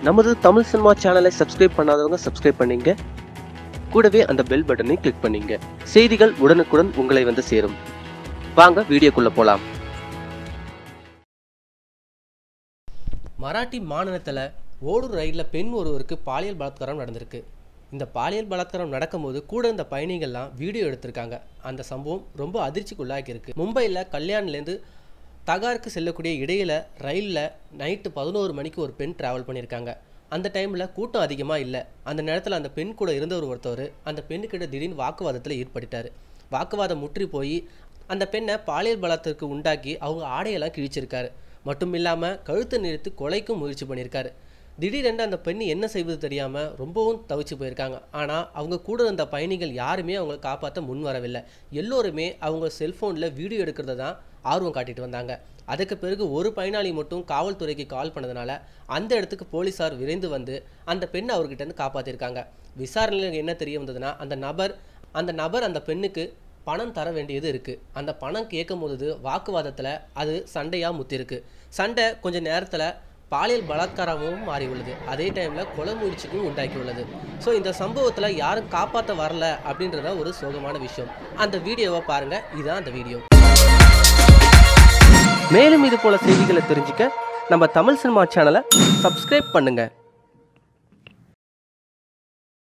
நமது தமிழ் சினிமா சேனலை சப்ஸ்கிரைப் பண்ணாதவங்க சப்ஸ்கிரைப் பண்ணீங்க கூடவே அந்த பெல் பட்டனை கிளிக் பண்ணீங்க செய்திகள் உடனுக்குடன் உங்களை வந்து சேரும் வாங்க வீடியோக்குள்ள போலாம் மராட்டி மாநிலத்தில் ஓடூர் ரயிலில் பெண் ஒருவருக்கு பாலியல் பலாத்காரம் நடந்திருக்கு இந்த பாலியல் பலாத்காரம் நடக்கும்போது கூட இருந்த பயணிகள்லாம் வீடியோ எடுத்திருக்காங்க அந்த சம்பவம் ரொம்ப அதிர்ச்சிக்குள்ளாக்கியிருக்கு மும்பையில் கல்யாண்லேருந்து தகாருக்கு செல்லக்கூடிய இடையில ரயிலில் நைட்டு பதினோரு மணிக்கு ஒரு பெண் ட்ராவல் பண்ணியிருக்காங்க அந்த டைமில் கூட்டம் அதிகமாக இல்லை அந்த நேரத்தில் அந்த பெண் கூட இருந்தவர் ஒருத்தவர் அந்த பெண்ணுக்கிட்ட திடீர்னு வாக்குவாதத்தில் ஈடுபட்டுட்டார் வாக்குவாதம் முற்றி போய் அந்த பெண்ணை பாலியல் பலத்திற்கு உண்டாக்கி அவங்க ஆடையெல்லாம் கிழிச்சிருக்காரு மட்டும் இல்லாமல் கழுத்தை நிறுத்து கொலைக்கும் முயற்சி பண்ணியிருக்காரு திடீரென்று அந்த பெண் என்ன செய்வது தெரியாமல் ரொம்பவும் தவிச்சு போயிருக்காங்க ஆனால் அவங்க கூட இருந்த பயணிகள் யாருமே அவங்களை காப்பாற்ற முன் வரவில்லை எல்லோருமே அவங்க செல்ஃபோனில் வீடியோ எடுக்கிறத தான் ஆர்வம் காட்டிட்டு வந்தாங்க அதுக்கு பிறகு ஒரு பயனாளி மட்டும் காவல்துறைக்கு கால் பண்ணதுனால அந்த இடத்துக்கு போலீஸார் விரைந்து வந்து அந்த பெண்ணை அவர்கிட்ட இருந்து காப்பாற்றிருக்காங்க விசாரணையில் என்ன தெரிய வந்ததுன்னா அந்த நபர் அந்த நபர் அந்த பெண்ணுக்கு பணம் தர வேண்டியது இருக்குது அந்த பணம் கேட்கும் பொழுது வாக்குவாதத்தில் அது சண்டையாக முத்திருக்கு சண்டை கொஞ்சம் நேரத்தில் பாலியல் பலாத்காரமும் மாறி உள்ளது அதே டைமில் கொலை முயற்சிக்கும் உண்டாக்கி உள்ளது ஸோ இந்த சம்பவத்தில் யாரும் காப்பாற்ற வரல அப்படின்றத ஒரு சோகமான விஷயம் அந்த வீடியோவை பாருங்கள் இதுதான் அந்த வீடியோ மேலும் இது போல செய்திகளை தெரிஞ்சுக்க நம்ம தமிழ் சினிமா சேனலை சப்ஸ்கிரைப் பண்ணுங்க